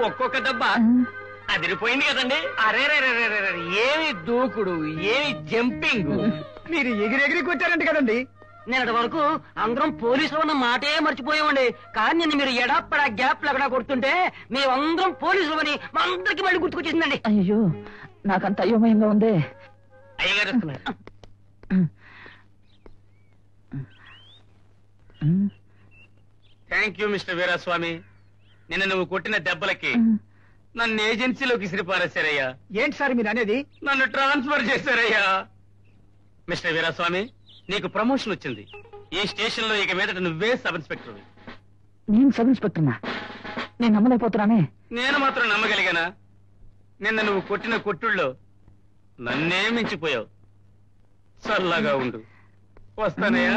ఒక్కొక్క దెబ్బ అదిరిపోయింది కదండి అరే రే రే రే రే రే, ఏమి దూకుడు ఏమి జంపింగ్ మీరు ఎగిరెగిరి కొట్టారంట కదండి నిన్నటి వరకు అందరం పోలీసులు ఉన్న మాటే మర్చిపోయామండి కానీ నిన్న మీరు ఎడాపడా గ్యాప్ ఎక్కడా కొడుతుంటే మేమందరం పోలీసులు అని మా అందరికి మళ్ళీ గుర్తుకొచ్చేసిందండి అయ్యో నాకంత అయోమయంగా ఉంది అయ్యగారు వస్తున్నారు థ్యాంక్ యూ మిస్టర్ వీరాస్వామి నిన్న నువ్వు కొట్టిన దెబ్బలకి నన్ను ఏజెన్సీలోకి సిరిపారేశారయ్యా ఏంటి సార్ మీరు అనేది నన్ను ట్రాన్స్ఫర్ చేశారయ్యా మిస్టర్ వీరాస్వామి నీకు ప్రమోషన్ వచ్చింది ఈ స్టేషన్ లో ఇక మీదట నువ్వే సబ్ ఇన్స్పెక్టర్ నేను సబ్ ఇన్స్పెక్టర్నా నేను నమ్మలేకపోతున్నానే నేను మాత్రం నమ్మగలిగానా నిన్న నువ్వు కొట్టిన కొట్టుల్లో నన్నే మించిపోయావు చల్లగా ఉండు వస్తానయ్యా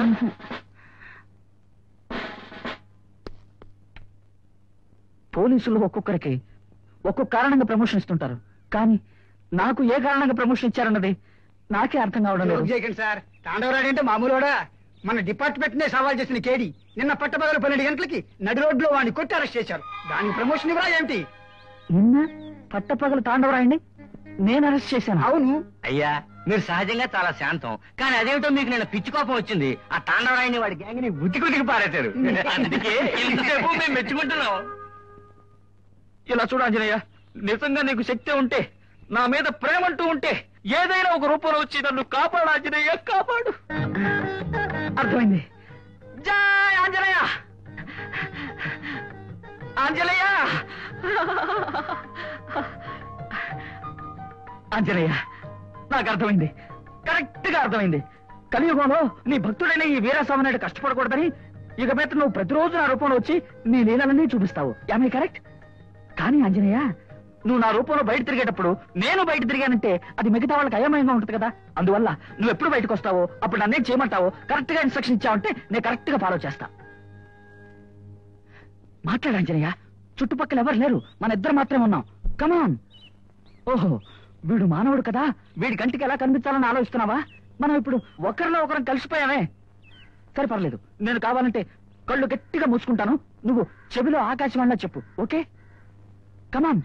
పోలీసులు ఒక్కొక్కరికి ఒక్కొక్క కారణంగా ప్రమోషన్ ఇస్తుంటారు కానీ నాకు ఏ కారణంగా ప్రమోషన్ ఇచ్చారన్నది నాకే అర్థం కావడం లేదు చేయకండి సార్ తాండవరాడు అంటే మామూలుడా మన డిపార్ట్మెంట్ నే సవాల్ చేసిన కేడి నిన్న పట్టపగల పన్నెండు గంటలకి నడి రోడ్లో వాడిని కొట్టి అరెస్ట్ చేశారు దానికి ప్రమోషన్ ఇవ్వరా ఏంటి నిన్న పట్టపగలు తాండవరాయండి నేను అరెస్ట్ చేశాను అవును అయ్యా మీరు సహజంగా చాలా శాంతం కానీ అదేమిటో మీకు నేను పిచ్చి కోపం వచ్చింది ఆ తాండవరాయని వాడి గ్యాంగ్ ని ఉతికి ఉతికి పారేశారు అందుకే ఇంతసేపు మేము మెచ్చుకుంటున్నాం ఇలా చూడు ఆంజనేయ నిజంగా నీకు శక్తి ఉంటే నా మీద ప్రేమ అంటూ ఉంటే ఏదైనా ఒక రూపంలో వచ్చి నన్ను కాపాడు ఆంజనేయ కాపాడు అర్థమైంది జై ఆంజనేయ ఆంజనేయ ఆంజనేయ నాకు అర్థమైంది కరెక్ట్ గా అర్థమైంది కలియుగంలో నీ భక్తుడైన ఈ వీరస్వామి నాయుడు కష్టపడకూడదని ఇక మీద నువ్వు ప్రతిరోజు నా రూపంలో వచ్చి నీ లీలలన్నీ చూపిస్తావు యామే కరెక్ట్ కానీ ఆంజనేయ నువ్వు నా రూపంలో బయట తిరిగేటప్పుడు నేను బయట తిరిగానంటే అది మిగతా వాళ్ళకి అయమయంగా ఉంటుంది కదా అందువల్ల నువ్వు ఎప్పుడు బయటకు వస్తావో అప్పుడు నన్నేం చేయమంటావో కరెక్ట్ గా ఇన్స్ట్రక్షన్ ఇచ్చావంటే నేను కరెక్ట్ గా ఫాలో చేస్తా మాట్లాడు ఆంజనేయ చుట్టుపక్కల ఎవరు లేరు మన ఇద్దరు మాత్రమే ఉన్నాం కమాన్ ఓహో వీడు మానవుడు కదా వీడి కంటికి ఎలా కనిపించాలని ఆలోచిస్తున్నావా మనం ఇప్పుడు ఒకరిలో ఒకరం కలిసిపోయామే సరే పర్లేదు నేను కావాలంటే కళ్ళు గట్టిగా మూసుకుంటాను నువ్వు చెవిలో ఆకాశవాణిలా చెప్పు okay come on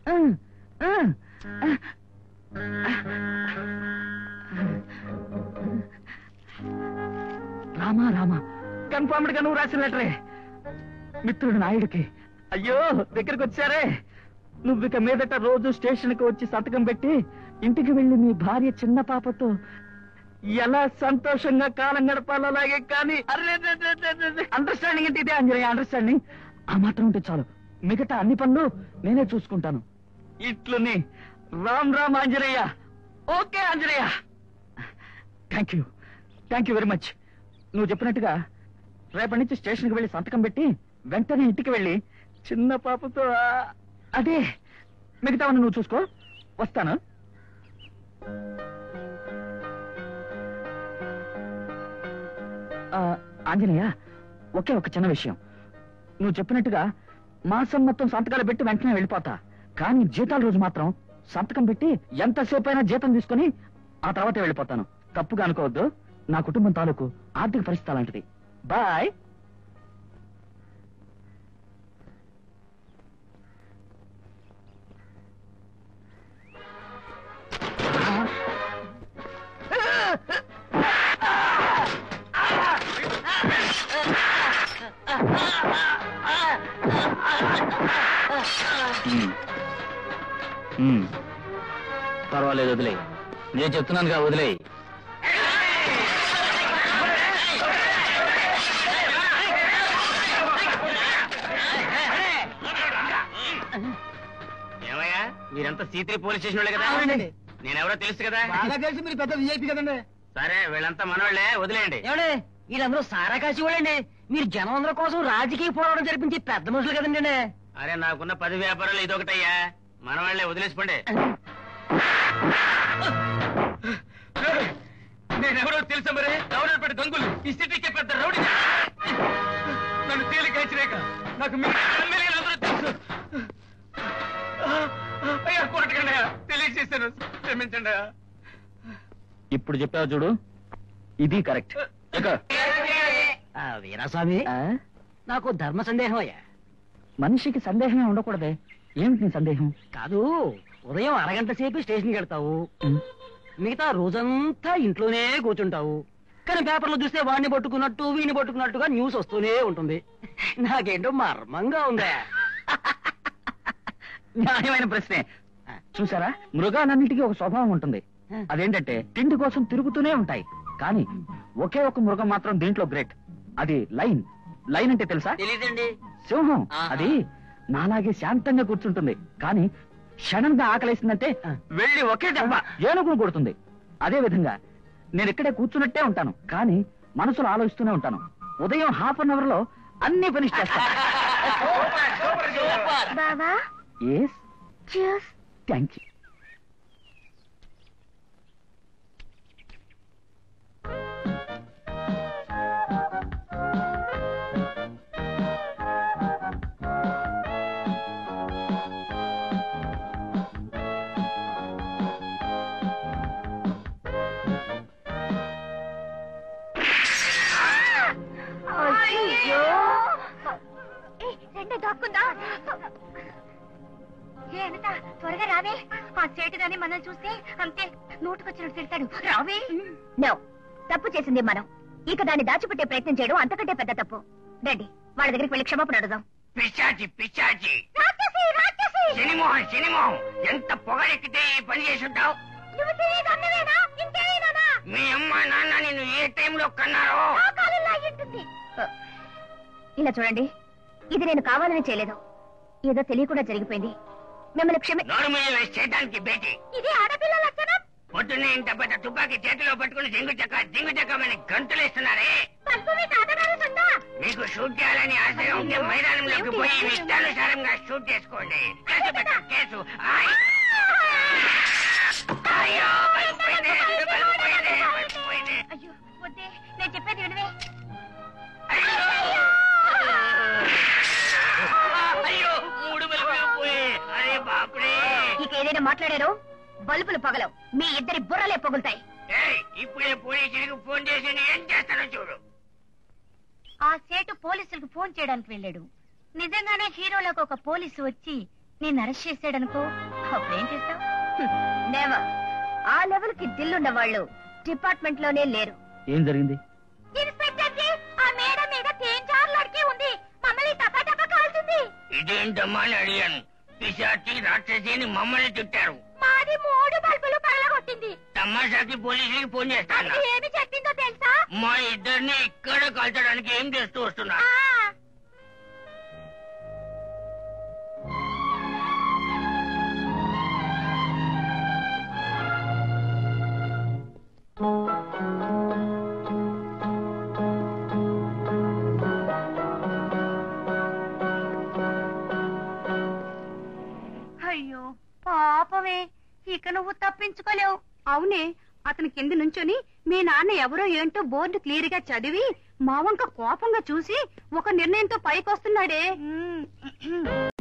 Rama Rama confirmed గా నువ్వు రాసిన లెటరే మిత్రుడు నాయుడికి అయ్యో దగ్గరికి వచ్చారే నువ్వు ఇక మీదట రోజు స్టేషన్ కి వచ్చి సంతకం పెట్టి ఇంటికి వెళ్ళి మీ భార్య చిన్న పాపతో ఎలా సంతోషంగా కాలం గడపాలో అలాగే కానీ అండర్స్టాండింగ్ అంటే ఇదే అంజనేయ అండర్స్టాండింగ్ ఆ మాత్రం ఉంటే చాలు మిగతా అన్ని పనులు నేనే చూసుకుంటాను ఇట్లుని Ram Ram Anjaneya okay Anjaneya thank you thank you very much నువ్వు చెప్పినట్టుగా రేపటి నుంచి స్టేషన్కి వెళ్ళి సంతకం పెట్టి వెంటనే ఇంటికి వెళ్ళి చిన్న పాపతో ఆ, అదే మిగతావన్నీ నువ్వు చూసుకో వస్తాను ఆ, ఆంజనేయ ఒకే ఒక చిన్న విషయం నువ్వు చెప్పినట్టుగా మాసం మొత్తం సంతకాలు పెట్టి వెంటనే వెళ్ళిపోతా కానీ జీతాల రోజు మాత్రం సంతకం పెట్టి ఎంతసేపు అయినా జీతం తీసుకుని ఆ తర్వాత వెళ్ళిపోతాను తప్పుగా అనుకోవద్దు నా కుటుంబం తాలూకు ఆర్థిక పరిస్థితి అలాంటిది బాయ్ పర్వాలేదు వదిలే నేను చెప్తున్నానుగా వదిలే ఏమయ్యా మీరంతా సీత్రి పోలీస్ స్టేషన్ వాళ్ళే కదా అవునండి. నేనెవరో తెలుసు కదా బాగా తెలిసి మీరు పెద్ద విఐపి కదండి సరే వీళ్ళంతా మనవాళ్లే వదిలేయండి ఏమండి వీళ్ళందరూ సారా కాసి వాళ్ళండి మీరు జనం అందరి కోసం రాజకీయ పోరాటం జరిపించి పెద్ద మనుషులు కదండి అరే నాకున్న పది వ్యాపారాలు ఇదొకటయ్యా మనవాళ్లే వదిలేసిపోండి నేనెవరో తెలుసా మరి గవర్నమెంట్ గంగులు ఈ సిటీకి పెద్ద రౌడీ నన్ను తేలిక హెచ్చరేక నాకు మీ ఎమ్మెల్యేలు అందరూ తెలుసు అయ్యా కొట్టకండి అయ్యా తెలియజేశాను క్షమించండి అయ్యా ఇప్పుడు చెప్పావు చూడు ఇది కరెక్ట్ వీరాస్వామి నాకు ధర్మ సందేహం అయ్యా మనిషికి సందేహమే ఉండకూడదే ఏమిటి నీ సందేహం కాదు ఉదయం అరగంట సేపు స్టేషన్కి వెళ్తావు మిగతా రోజంతా ఇంట్లోనే కూర్చుంటావు కానీ పేపర్లో చూస్తే వాడిని పట్టుకున్నట్టు వీడిని పట్టుకున్నట్టుగా న్యూస్ వస్తూనే ఉంటుంది నాకేంటో మర్మంగా ఉందా న్యాయమైన ప్రశ్నే చూసారా మృగాలన్నిటికీ ఒక స్వభావం ఉంటుంది అదేంటంటే తిండి కోసం తిరుగుతూనే ఉంటాయి కానీ ఒకే ఒక మృగం మాత్రం దీంట్లో గ్రేట్ అది లైన్ లైన్ అంటే తెలుసా తెలీదండి సింహం ఆహా. అది నాలాగే శాంతంగా కూర్చుంటుంది కానీ క్షణంగా ఆకలేసిందంటే వెళ్ళి ఒకే దెబ్బ ఏనుగును కొడుతుంది అదే విధంగా నేను ఇక్కడే కూర్చున్నట్టే ఉంటాను కానీ మనసులో ఆలోచిస్తూనే ఉంటాను ఉదయం హాఫ్ అన్ అవర్ లో అన్ని ఫినిష్ చేస్తాను బావా ఎస్ చూస్ థ్యాంక్ యూ అయ్యో రెండే దాక్కుందా ఏ అనిత త్వరగా రావే ఆ సేటు గాని మనం చూస్తే అంతే నోటుకొచ్చినట్టు తిడతాడు రావే నో తప్పు చేసింది మనం ఇక దాన్ని దాచిపెట్టే ప్రయత్నం చేయడం అంతకంటే పెద్ద తప్పు రండి వాళ్ళ దగ్గరికి వెళ్ళి క్షమాపణ అడుగుదాం పిశాచి పిశాచి రాక్షసి రాక్షసి సినిమోహన్ సినిమోహన్ ఎంత పొగరెక్కితే ఈ పని చేసి ఉంటావు నువ్వు తిరిగి అన్నవేనా ఇంకేమైనా మీ అమ్మ నాన్న నిన్ను ఏ టైంలో కన్నారో ఆ కాలంలో అయ్యుంటుంది. ఇలా చూడండి ఇది నేను కావాలని చేయలేదు ఏదో తెలియకుండా జరిగిపోయింది మిమ్మల్ని క్షమి నోరు మీద వేసి చేయడానికి బేటి ఇది ఆడపిల్ల లక్షణం పొద్దున్నే ఇంత పెద్ద తుపాకీ చేతిలో పట్టుకుని జింగు చెక్క జింగు చెక్కమని గంతులు ఇస్తున్నారే పసుపు మీ తాతగారు ఉందా మీకు షూట్ చేయాలని ఆశ ఉంటే మైదానంలోకి పోయి మీ ఇష్టానుసారంగా షూట్ చేసుకోండి కేసు పెట్ట కేసు ఆయ్. అయ్యో, పడిపోయింది, పడిపోయింది, పడిపోయింది. అయ్యో వద్దే నేను చెప్పేది వినవే అయ్యో. అయ్యో మూడు వెలుగులు పోయి అరే బాపురే ఇక ఏదైనా మాట్లాడారో బల్బులు పగలవు మీ ఇద్దరి బుర్రలే పగులుతాయి ఏయ్, ఇప్పుడే పోలీసులకు ఫోన్ చేసి నేను ఏం చేస్తానో చూడు ఆ సేటు పోలీసులకు ఫోన్ చేయడానికి వెళ్ళాడు నిజంగానే హీరోలకు ఒక పోలీసు వచ్చి నేను అరెస్ట్ చేశాడనుకో అప్పుడేం చేస్తావు నేవర్ ఆ లెవెల్ కి దిల్లున్న వాళ్ళు డిపార్ట్మెంట్ లోనే లేరు ఏం జరిగింది ఇన్స్పెక్టర్ జీ ఆ మేడ మీద తేంచార్లడికి ఉంది మమ్మల్ని టపా టపా కాల్చింది ఇదేంటమ్మా అని అడిగాను పిశాచి రాక్షసి అని మమ్మల్ని తిట్టారు మాది మూడు బల్బులు పగలగొట్టింది తమాషాకి పోలీసులకి ఫోన్ చేస్తాను అది ఏమి చెప్పిందో తెలుసా మా ఇద్దరిని ఇక్కడ కాల్చడానికి ఏం చేస్తూ వస్తున్నా ఆ అయ్యో పాపమే ఇక నువ్వు తప్పించుకోలేవు అవునే అతని కింద నుంచొని మీ నాన్న ఎవరో ఏంటో బోర్డు క్లియర్ గా చదివి మా వంక కోపంగా చూసి ఒక నిర్ణయంతో పైకొస్తున్నాడే